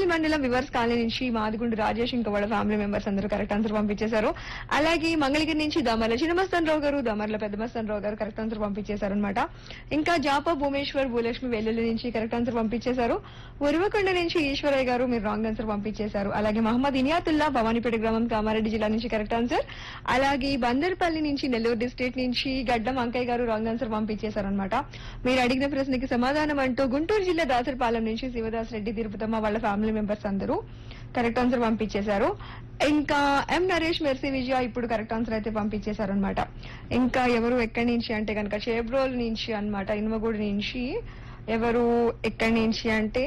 రాజోలి మండలం viewers colony నుంచి మాదిగుండు రాజేష్ ఇంకా వాళ్ళ ఫ్యామిలీ మెంబర్స్ అందరూ కరెక్ట్ ఆన్సర్ పంపించేశారు అలాగే మంగళగిరి నుంచి దమర్ల చిన్నమస్తాన్ రావు గారు దమర్ల పెద్దమస్తాన్ రావు గారు కరెక్ట్ ఆన్సర్ పంపించేశారు అనమాట ఇంకా జాపా భూమేశ్వర్ భూలక్ష్మి వెల్లుల్లి నుంచి కరెక్ట్ ఆన్సర్ పంపించేశారు ఉరువకొండ నుంచి ఈశ్వరయ్య గారు మీరు రాంగ్ ఆన్సర్ పంపించేశారు అలాగే మహమ్మద్ ఇనియాతుల్లా భవానీపేట గ్రామం కామారెడ్డి జిల్లా నుంచి కరెక్ట్ ఆన్సర్ అలాగే బందర్పల్లి నుంచి నెల్లూరు డిస్ట్రిక్ట్ నుంచి గడ్డం అంకయ్య గారు రాంగ్ ఆన్సర్ పంపించేశారు అనమాట మీరు అడిగిన ప్రశ్నకి సమాధానం అంటూ గుంటూరు జిల్లా దాసరపాలెం నుంచి శివదాస్ రెడ్డి తిరుపతమ్మ వాళ్ళ ఫ్యామిలీ మెంబర్స్ అందరూ కరెక్ట్ ఆన్సర్ పంపించేశారు ఇంకా ఎం నరేష్ మెర్సీ విజయ ఇప్పుడు కరెక్ట్ ఆన్సర్ అయితే పంపించేశారు అనమాట ఇంకా ఎవరు ఎక్కడి నుంచి అంటే కనుక చేబ్రోల్ నుంచి అన్నమాట ఇనుమగూడి నుంచి ఎవరు ఎక్కడి నుంచి అంటే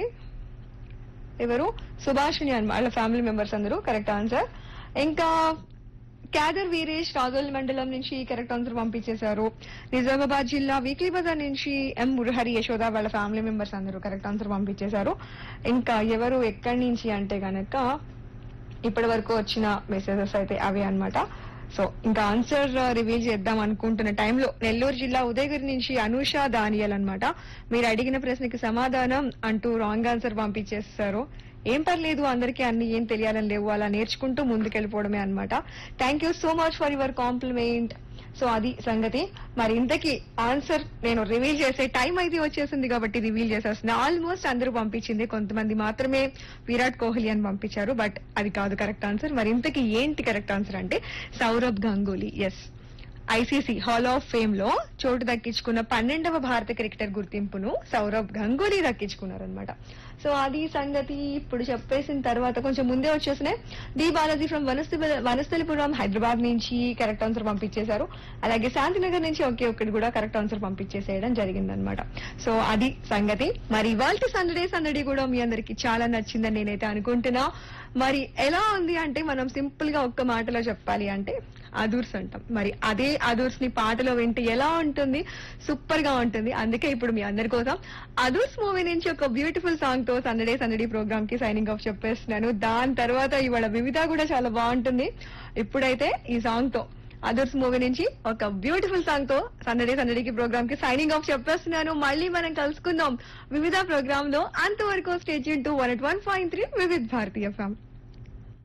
ఎవరు సుభాషిణి అన్నమాట వాళ్ళ ఫ్యామిలీ మెంబర్స్ అందరూ కరెక్ట్ ఆన్సర్ ఇంకా క్యాదర్ వీరేష్ రాజోల్ మండలం నుంచి కరెక్ట్ ఆన్సర్ పంపించేశారు నిజామాబాద్ జిల్లా వీక్లీ బజార్ నుంచి ఎం మురహరి యశోద వాళ్ళ ఫ్యామిలీ మెంబర్స్ అందరూ కరెక్ట్ ఆన్సర్ పంపించేశారు ఇంకా ఎవరు ఎక్కడి నుంచి అంటే గనక ఇప్పటి వరకు వచ్చిన మెసేజెస్ అయితే అవే అన్నమాట సో ఇంకా ఆన్సర్ రివీల్ చేద్దాం అనుకుంటున్న టైంలో నెల్లూరు జిల్లా ఉదయగిరి నుంచి అనూష దానియల్ అన్నమాట మీరు అడిగిన ప్రశ్నకి సమాధానం అంటూ రాంగ్ ఆన్సర్ పంపించేస్తారు ఏం పర్లేదు అందరికీ అన్ని ఏం తెలియాలని లేవు అలా నేర్చుకుంటూ ముందుకెళ్ళిపోవడమే అన్నమాట thank you so much for your compliment so అది సంగతి మరి ఇంతకీ ఆన్సర్ నేను రివీల్ చేసే టైం అయితే వచ్చేసింది కాబట్టి రివీల్ చేసేస్తున్నా ఆల్మోస్ట్ అందరూ పంపించింది కొంతమంది మాత్రమే విరాట్ కోహ్లీ అని పంపించారు బట్ అది కాదు కరెక్ట్ ఆన్సర్ మరి ఇంతకీ ఏంటి కరెక్ట్ ఆన్సర్ అంటే Sourav Ganguly yes ICC hall of fame లో చోటు దక్కించుకున్న పన్నెండవ భారత క్రికెటర్ గుర్తింపును సౌరవ్ గంగూలీ దక్కించుకున్నారనమాట సో అది సంగతి ఇప్పుడు చెప్పేసిన తర్వాత కొంచెం ముందే వచ్చేసినాయి డి బాలాజీ ఫ్రమ్ వనస్థలిపురం హైదరాబాద్ నుంచి కరెక్ట్ ఆన్సర్ పంపించేశారు అలాగే శాంతినగర్ నుంచి ఒకే ఒక్కటి కూడా కరెక్ట్ ఆన్సర్ పంపించేసేయడం జరిగిందనమాట సో అది సంగతి మరి ఇవాళ సందడే సందడి కూడా మీ అందరికి చాలా నచ్చిందని నేనైతే అనుకుంటున్నా మరి ఎలా ఉంది అంటే మనం సింపుల్ గా ఒక్క మాటలో చెప్పాలి అంటే అదూర్స్ అంటాం మరి అదే అదూర్స్ ని పాటలో వింటే ఎలా ఉంటుంది సూపర్ గా ఉంటుంది అందుకే ఇప్పుడు మీ అందరి కోసం అదూర్స్ మూవీ నుంచి ఒక బ్యూటిఫుల్ సాంగ్ తో సందడే సందడి ప్రోగ్రామ్ కి సైనింగ్ ఆఫ్ చెప్పేస్తున్నాను దాని తర్వాత ఇవాళ వివిధ కూడా చాలా బాగుంటుంది ఇప్పుడైతే ఈ సాంగ్ తో అదర్స్ మూవీ నుంచి ఒక బ్యూటిఫుల్ సాంగ్ తో సందడి సందడికి ప్రోగ్రామ్ కి సైనింగ్ ఆఫ్ చెప్పేస్తున్నాను మళ్ళీ మనం కలుసుకుందాం వివిధ ప్రోగ్రామ్ లో అంతవరకు stage to one eight one point three Vividh Bharati ఫ్యామ్